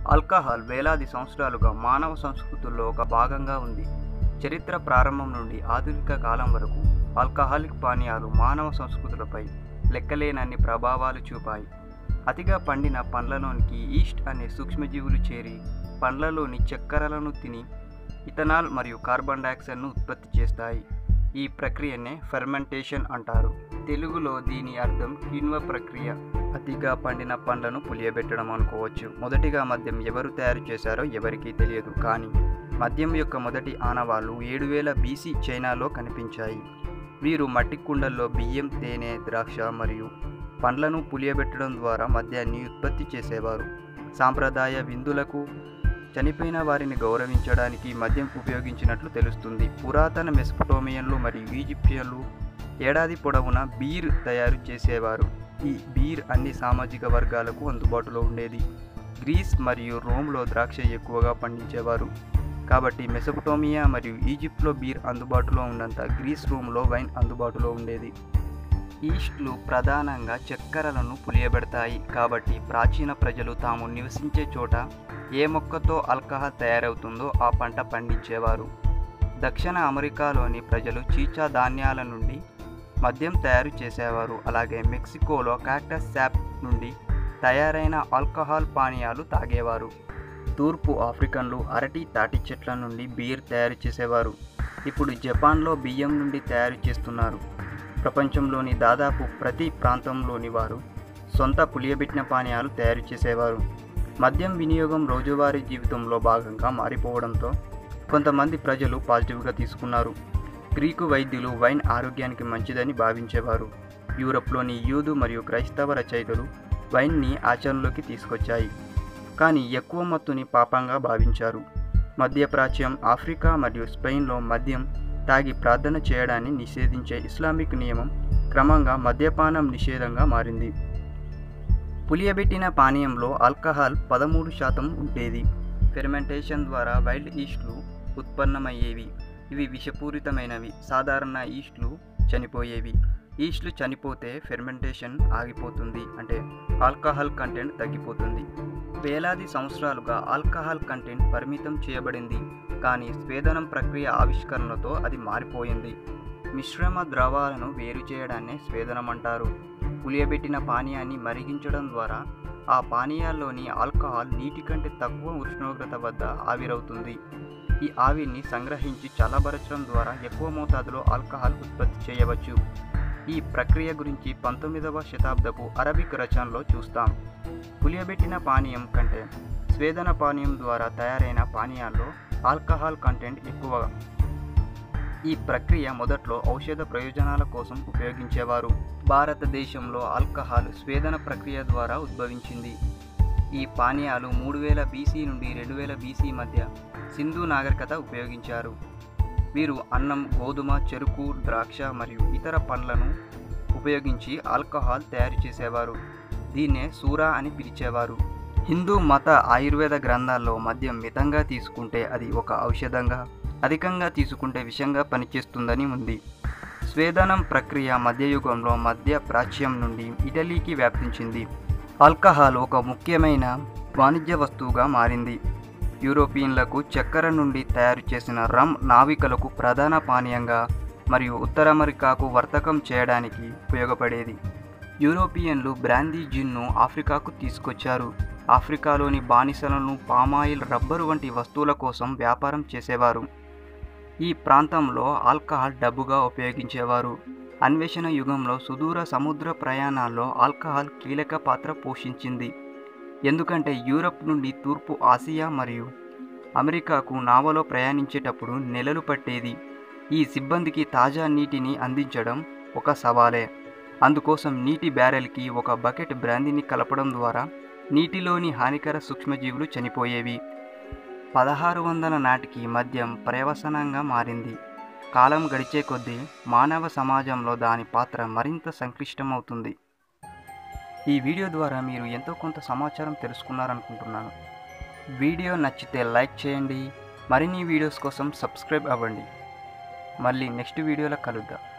alcohol వేలాది సంవత్సరాలుగా మానవ సంస్కృతుల్లో ఒక భాగంగా ఉంది చరిత్ర ప్రారంభం నుండి ఆధునిక కాలం వరకు ఆల్కహాలిక్ పానీయాలు మానవ సంస్కృతులపై లెక్కలేనన్ని ప్రభావాలు చూపాయి అతిగా పండిన పండ్లలోనికి ఈస్ట్ అనే సూక్ష్మజీవులు చేరి పండ్లలోని చక్కెరలను తిని ఇథనాల్ మరియు కార్బన్ డయాక్సైడ్ను ఉత్పత్తి చేస్తాయి ఈ ప్రక్రియనే ఫెర్మెంటేషన్ అంటారు తెలుగులో దీని అర్థం కిణ్వ ప్రక్రియ అతిగా పండిన పండ్లను పులియబెట్టడం అనుకోవచ్చు మొదటిగా మద్యం ఎవరు తయారు చేశారో ఎవరికీ తెలియదు కానీ మద్యం యొక్క మొదటి ఆనవాళ్ళు ఏడు వేల బీసీ చైనాలో కనిపించాయి వీరు మట్టి కుండల్లో బియ్యం తేనె ద్రాక్ష మరియు పండ్లను పులియబెట్టడం ద్వారా మద్యాన్ని ఉత్పత్తి చేసేవారు సాంప్రదాయ విందులకు చనిపోయిన వారిని గౌరవించడానికి మద్యం ఉపయోగించినట్లు తెలుస్తుంది పురాతన మెస్పటోమియన్లు మరియు ఈజిప్షియన్లు ఏడాది పొడవునా బీర్ తయారు చేసేవారు ఈ బీర్ అన్ని సామాజిక వర్గాలకు అందుబాటులో ఉండేది గ్రీస్ మరియు రోమ్లో ద్రాక్ష ఎక్కువగా పండించేవారు కాబట్టి మెసపటోమియా మరియు ఈజిప్ట్లో బీర్ అందుబాటులో ఉన్నంత గ్రీస్ రోమ్లో వైన్ అందుబాటులో ఉండేది ఈస్ట్లు ప్రధానంగా చక్కెరలను పులియబెడతాయి కాబట్టి ప్రాచీన ప్రజలు తాము నివసించే చోట ఏ మొక్కతో ఆల్కహాల్ తయారవుతుందో ఆ పంట పండించేవారు దక్షిణ అమెరికాలోని ప్రజలు చీచా ధాన్యాల నుండి మద్యం తయారు చేసేవారు అలాగే మెక్సికోలో కాక్టస్ శాప్ నుండి తయారైన ఆల్కహాల్ పానీయాలు తాగేవారు తూర్పు ఆఫ్రికన్లు అరటి తాటి చెట్ల నుండి బీర్ తయారు చేసేవారు ఇప్పుడు జపాన్లో బియ్యం నుండి తయారు చేస్తున్నారు ప్రపంచంలోని దాదాపు ప్రతి ప్రాంతంలోని వారు సొంత పులియబెట్టిన పానీయాలు తయారు చేసేవారు మద్యం వినియోగం రోజువారీ జీవితంలో భాగంగా మారిపోవడంతో కొంతమంది ప్రజలు పాజిటివ్గా తీసుకున్నారు గ్రీకు వైద్యులు వైన్ ఆరోగ్యానికి మంచిదని భావించేవారు యూరప్లోని యూదు మరియు క్రైస్తవ రచయితలు వైన్ని ఆచరణలోకి తీసుకొచ్చాయి కానీ ఎక్కువ మత్తుని పాపంగా భావించారు మధ్యప్రాచ్యం ఆఫ్రికా మరియు స్పెయిన్లో మద్యం తాగి ప్రార్థన చేయడాన్ని నిషేధించే ఇస్లామిక్ నియమం క్రమంగా మద్యపానం నిషేధంగా మారింది పులియబెట్టిన పానీయంలో ఆల్కహాల్ పదమూడు శాతం ఉండేది ఫెర్మెంటేషన్ ద్వారా వైల్డ్ ఈస్ట్లు ఉత్పన్నమయ్యేవి ఇవి విషపూరితమైనవి సాధారణ ఈస్ట్లు చనిపోయేవి ఈస్ట్లు చనిపోతే ఫెర్మెంటేషన్ ఆగిపోతుంది అంటే ఆల్కహాల్ కంటెంట్ తగ్గిపోతుంది వేలాది సంవత్సరాలుగా ఆల్కహాల్ కంటెంట్ పరిమితం చేయబడింది కానీ స్వేదనం ప్రక్రియ ఆవిష్కరణతో అది మారిపోయింది మిశ్రమ ద్రవాలను వేరు చేయడాన్నే స్వేదనం అంటారు పులియబెట్టిన పానీయాన్ని మరిగించడం ద్వారా ఆ పానీయాల్లోని ఆల్కహాల్ నీటి కంటే తక్కువ ఉష్ణోగ్రత వద్ద ఆవిరవుతుంది ఈ ఆవిరిని సంగ్రహించి చల్లబరచడం ద్వారా ఎక్కువ మోతాదులో ఆల్కహాల్ ఉత్పత్తి చేయవచ్చు ఈ ప్రక్రియ గురించి పంతొమ్మిదవ శతాబ్దపు అరబిక్ రచనలో చూస్తాం పులియబెట్టిన పానీయం కంటే స్వేదన పానీయం ద్వారా తయారైన పానీయాల్లో ఆల్కహాల్ కంటెంట్ ఎక్కువ ఈ ప్రక్రియ మొదట్లో ఔషధ ప్రయోజనాల కోసం ఉపయోగించేవారు భారతదేశంలో ఆల్కహాల్ స్వేదన ప్రక్రియ ద్వారా ఉద్భవించింది ఈ పానీయాలు మూడు వేల బీసీ నుండి రెండు వేల బీసీ మధ్య సింధు నాగరికత ఉపయోగించారు వీరు అన్నం గోధుమ చెరుకు ద్రాక్ష మరియు ఇతర పండ్లను ఉపయోగించి ఆల్కహాల్ తయారు చేసేవారు దీన్నే సూరా అని పిలిచేవారు హిందూ మత ఆయుర్వేద గ్రంథాల్లో మద్యం మితంగా తీసుకుంటే అది ఒక ఔషధంగా అధికంగా తీసుకుంటే విషంగా పనిచేస్తుందని ఉంది స్వేదనం ప్రక్రియ మధ్యయుగంలో మధ్య ప్రాచ్యం నుండి ఇటలీకి వ్యాపించింది ఆల్కహాల్ ఒక ముఖ్యమైన వాణిజ్య వస్తువుగా మారింది యూరోపియన్లకు చక్కెర నుండి తయారు చేసిన రమ్ నావికలకు ప్రధాన పానీయంగా మరియు ఉత్తర అమెరికాకు వర్తకం చేయడానికి ఉపయోగపడేది యూరోపియన్లు బ్రాందీ జిన్ను ఆఫ్రికాకు తీసుకొచ్చారు ఆఫ్రికాలోని బానిసలను పామాయిల్ రబ్బరు వంటి వస్తువుల కోసం వ్యాపారం చేసేవారు ఈ ప్రాంతంలో ఆల్కహాల్ డబ్బుగా ఉపయోగించేవారు అన్వేషణ యుగంలో సుదూర సముద్ర ప్రయాణాల్లో ఆల్కహాల్ కీలక పాత్ర పోషించింది ఎందుకంటే యూరప్ నుండి తూర్పు ఆసియా మరియు అమెరికాకు నావలో ప్రయాణించేటప్పుడు నెలలు పట్టేది ఈ సిబ్బందికి తాజా నీటిని అందించడం ఒక సవాలే అందుకోసం నీటి బ్యారెల్కి ఒక బకెట్ బ్రాందీని కలపడం ద్వారా నీటిలోని హానికర సూక్ష్మజీవులు చనిపోయేవి పదహారు వందల నాటికి మద్యం పర్యవసనంగా మారింది కాలం గడిచే కొద్దీ మానవ సమాజంలో దాని పాత్ర మరింత సంక్లిష్టమవుతుంది ఈ వీడియో ద్వారా మీరు ఎంతో కొంత సమాచారం తెలుసుకున్నారనుకుంటున్నాను వీడియో నచ్చితే లైక్ చేయండి మరిన్ని వీడియోస్ కోసం సబ్స్క్రైబ్ అవ్వండి మళ్ళీ నెక్స్ట్ వీడియోలో కలుద్దాం